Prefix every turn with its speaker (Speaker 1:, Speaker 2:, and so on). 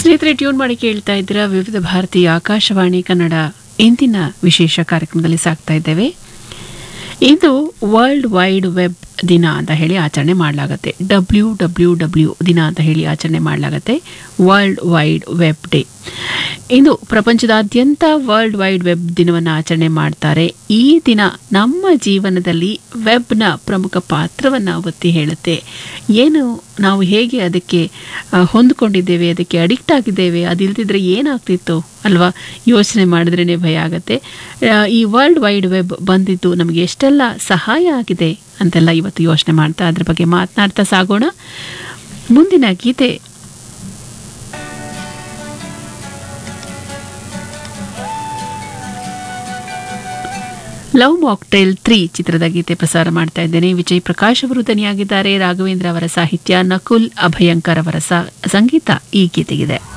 Speaker 1: ಸ್ನೇಹಿತರೆ ಟ್ಯೂನ್ ಮಾಡಿ ಕೇಳ್ತಾ ಇದ್ದೀರಾ ವಿವಿಧ ಭಾರತೀಯ ಆಕಾಶವಾಣಿ ಕನ್ನಡ ಇಂದಿನ ವಿಶೇಷ ಕಾರ್ಯಕ್ರಮದಲ್ಲಿ ಸಾಕ್ತಾ ಇದ್ದೇವೆ ಇದು ವರ್ಲ್ಡ್ ವೈಡ್ ವೆಬ್ ದಿನ ಅಂತ ಹೇಳಿ ಆಚರಣೆ ಮಾಡಲಾಗುತ್ತೆ ಡಬ್ಲ್ಯೂ ಡಬ್ಲ್ಯೂ ಡಬ್ಲ್ಯೂ ದಿನ ಅಂತ ಹೇಳಿ ಆಚರಣೆ ಮಾಡಲಾಗುತ್ತೆ ವರ್ಲ್ಡ್ ವೈಡ್ ವೆಬ್ ಡೇ ಇದು ಪ್ರಪಂಚದಾದ್ಯಂತ ವರ್ಲ್ಡ್ ವೈಡ್ ವೆಬ್ ದಿನವನ್ನು ಆಚರಣೆ ಮಾಡ್ತಾರೆ ಈ ದಿನ ನಮ್ಮ ಜೀವನದಲ್ಲಿ ವೆಬ್ನ ಪ್ರಮುಖ ಪಾತ್ರವನ್ನು ಒತ್ತಿ ಹೇಳುತ್ತೆ ಏನು ನಾವು ಹೇಗೆ ಅದಕ್ಕೆ ಆ, ಹೊಂದ್ಕೊಂಡಿದ್ದೇವೆ ಅದಕ್ಕೆ ಅಡಿಕ್ಟ್ ಆಗಿದ್ದೇವೆ ಅದಿಲ್ದಿದ್ರೆ ಏನಾಗ್ತಿತ್ತು ಅಲ್ವಾ ಯೋಚನೆ ಮಾಡಿದ್ರೇ ಭಯ ಆಗುತ್ತೆ ಆ, ಈ ವರ್ಲ್ಡ್ ವೈಡ್ ವೆಬ್ ಬಂದಿದ್ದು ನಮಗೆ ಎಷ್ಟೆಲ್ಲ ಸಹಾಯ ಆಗಿದೆ ಅಂತೆಲ್ಲ ಇವತ್ತು ಯೋಚನೆ ಮಾಡ್ತಾ ಅದ್ರ ಬಗ್ಗೆ ಮಾತನಾಡ್ತಾ ಸಾಗೋಣ ಮುಂದಿನ ಗೀತೆ ಲವ್ ಮಾಕ್ಟೇಲ್ ತ್ರೀ ಚಿತ್ರದ ಗೀತೆ ಪ್ರಸಾರ ಮಾಡ್ತಾ ಇದ್ದೇನೆ ವಿಜಯ್ ಪ್ರಕಾಶ್ ಅವರು ದನಿಯಾಗಿದ್ದಾರೆ ರಾಘವೇಂದ್ರ ಅವರ ಸಾಹಿತ್ಯ ನಕುಲ್ ಅಭಯಂಕರ್ ಅವರ ಸ- ಸಂಗೀತ ಈ ಗೀತೆಗಿದೆ